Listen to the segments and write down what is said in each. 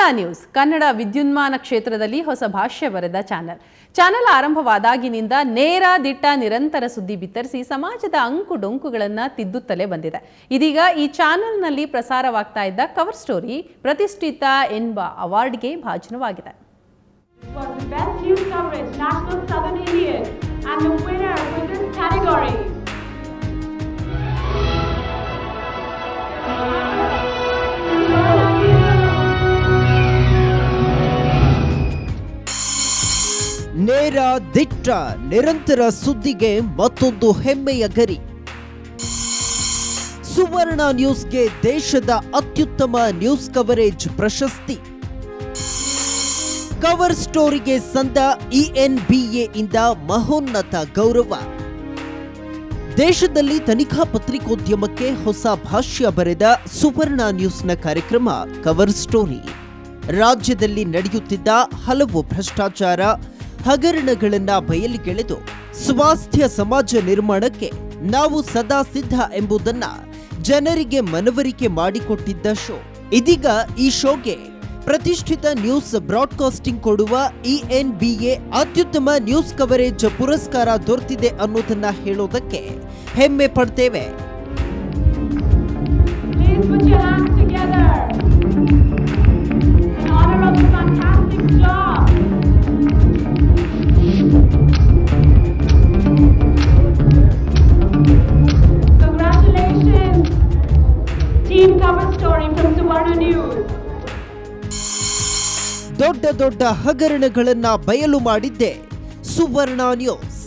News Kannada ವಿದ್ಯುನ್ಮಾನ ಕ್ಷೇತ್ರದಲ್ಲಿ ಹೊಸ ಭಾಷ್ಯ ಬರೆದ ಚಾನೆಲ್ ಚಾನೆಲ್ ಆರಂಭವಾದಾಗಿನಿಂದ ನೇರ ದಿಟ್ಟ ನಿರಂತರ ಸುದ್ದಿ ಬಿತ್ತರಿಸಿ ಸಮಾಜದ ಅಂಕು ಡೊಂಕುಗಳನ್ನು ತಿದ್ದುತ್ತಲೇ ಬಂದಿದೆ ಇದೀಗ ಈ ಚಾನೆಲ್ನಲ್ಲಿ ಪ್ರಸಾರವಾಗ್ತಾ ಇದ್ದ ಕವರ್ ಸ್ಟೋರಿ ಪ್ರತಿಷ್ಠಿತ ಎನ್ನುವ ಅವಾರ್ಡ್ಗೆ ಭಾಜನವಾಗಿದೆ was the best news coverage, National Southern Indian, and the winner for this category. ನೇರ ದಿಟ್ಟ ನಿರಂತರ ಸುದ್ದಿಗೆ ಮತ್ತೊಂದು ಹೆಮ್ಮೆಯ ಗರಿ ಸುವರ್ಣ ನ್ಯೂಸ್ಗೆ ದೇಶದ ಅತ್ಯುತ್ತಮ ನ್ಯೂಸ್ ಕವರೇಜ್ ಪ್ರಶಸ್ತಿ ಕವರ್ ಸ್ಟೋರಿಗೆ ಸಂದ ಇಎನ್ಬಿಎ ಇಂದ ಮಹೋನ್ನತ ಗೌರವ ದೇಶದಲ್ಲಿ ತನಿಖಾ ಪತ್ರಿಕೋದ್ಯಮಕ್ಕೆ ಹೊಸ ಭಾಷ್ಯ ಬರೆದ ಸುವರ್ಣ ನ್ಯೂಸ್ನ ಕಾರ್ಯಕ್ರಮ ಕವರ್ ಸ್ಟೋರಿ ರಾಜ್ಯದಲ್ಲಿ ನಡೆಯುತ್ತಿದ್ದ ಹಲವು ಭ್ರಷ್ಟಾಚಾರ ಹಗರಣಗಳನ್ನ ಬಯಲಿಗೆಳೆದು ಸ್ವಾಸ್ಥ್ಯ ಸಮಾಜ ನಿರ್ಮಾಣಕ್ಕೆ ನಾವು ಸದಾ ಸಿದ್ಧ ಎಂಬುದನ್ನ ಜನರಿಗೆ ಮನವರಿಕೆ ಮಾಡಿಕೊಟ್ಟಿದ್ದ ಶೋ ಇದೀಗ ಈ ಶೋಗೆ ಪ್ರತಿಷ್ಠಿತ ನ್ಯೂಸ್ ಬ್ರಾಡ್ಕಾಸ್ಟಿಂಗ್ ಕೊಡುವ ಇಎನ್ಬಿಎ ಅತ್ಯುತ್ತಮ ನ್ಯೂಸ್ ಕವರೇಜ್ ಪುರಸ್ಕಾರ ದೊರೆತಿದೆ ಅನ್ನೋದನ್ನ ಹೇಳೋದಕ್ಕೆ ಹೆಮ್ಮೆ ಪಡ್ತೇವೆ Please put your hands together in honor of the fantastic job. Congratulations, Team Cover Story from Suvarna News. ದೊಡ್ಡ ದೊಡ್ಡ ಹಗರಣಗಳನ್ನ ಬಯಲು ಮಾಡಿದ್ದೆ ಸುವರ್ಣ ನ್ಯೂಸ್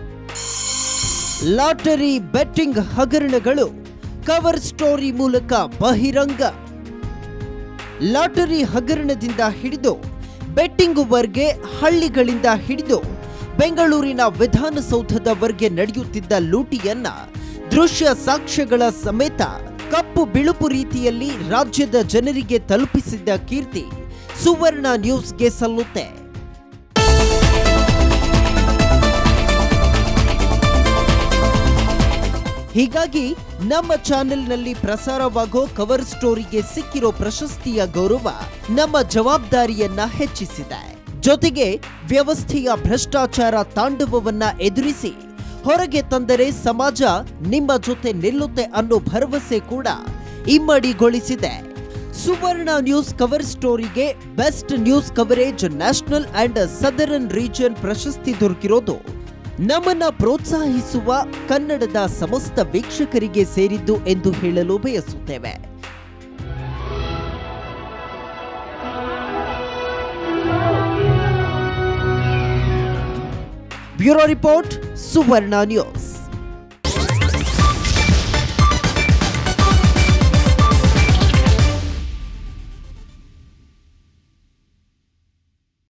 ಲಾಟರಿ ಬೆಟ್ಟಿಂಗ್ ಹಗರಣಗಳು ಕವರ್ ಸ್ಟೋರಿ ಮೂಲಕ ಬಹಿರಂಗ ಲಾಟರಿ ಹಗರಣದಿಂದ ಹಿಡಿದು ಬೆಟ್ಟಿಂಗ್ವರೆಗೆ ಹಳ್ಳಿಗಳಿಂದ ಹಿಡಿದು ಬೆಂಗಳೂರಿನ ವಿಧಾನಸೌಧದವರೆಗೆ ನಡೆಯುತ್ತಿದ್ದ ಲೂಟಿಯನ್ನ ದೃಶ್ಯ ಸಾಕ್ಷ್ಯಗಳ ಸಮೇತ ಕಪ್ಪು ಬಿಳುಪು ರೀತಿಯಲ್ಲಿ ರಾಜ್ಯದ ಜನರಿಗೆ ತಲುಪಿಸಿದ್ದ ಕೀರ್ತಿ ಸುವರ್ಣ ನ್ಯೂಸ್ಗೆ ಸಲ್ಲುತ್ತೆ ಹೀಗಾಗಿ ನಮ್ಮ ಚಾನೆಲ್ನಲ್ಲಿ ಪ್ರಸಾರವಾಗೋ ಕವರ್ ಸ್ಟೋರಿಗೆ ಸಿಕ್ಕಿರೋ ಪ್ರಶಸ್ತಿಯ ಗೌರವ ನಮ್ಮ ಜವಾಬ್ದಾರಿಯನ್ನ ಹೆಚ್ಚಿಸಿದೆ ಜೊತೆಗೆ ವ್ಯವಸ್ಥೆಯ ಭ್ರಷ್ಟಾಚಾರ ತಾಂಡವವನ್ನ ಎದುರಿಸಿ ಹೊರಗೆ ತಂದರೆ ಸಮಾಜ ನಿಮ್ಮ ಜೊತೆ ನಿಲ್ಲುತ್ತೆ ಅನ್ನೋ ಭರವಸೆ ಕೂಡ ಇಮ್ಮಡಿಗೊಳಿಸಿದೆ ಸುವರ್ಣ ನ್ಯೂಸ್ ಕವರ್ ಸ್ಟೋರಿಗೆ best news coverage national and southern region ಪ್ರಶಸ್ತಿ ದೊರಕಿರೋದು ನಮ್ಮನ್ನ ಪ್ರೋತ್ಸಾಹಿಸುವ ಕನ್ನಡದ ಸಮಸ್ತ ವೀಕ್ಷಕರಿಗೆ ಸೇರಿದ್ದು ಎಂದು ಹೇಳಲು ಬಯಸುತ್ತೇವೆ ಬ್ಯೂರೋ ರಿಪೋರ್ಟ್ ಸುವರ್ಣ ನ್ಯೂಸ್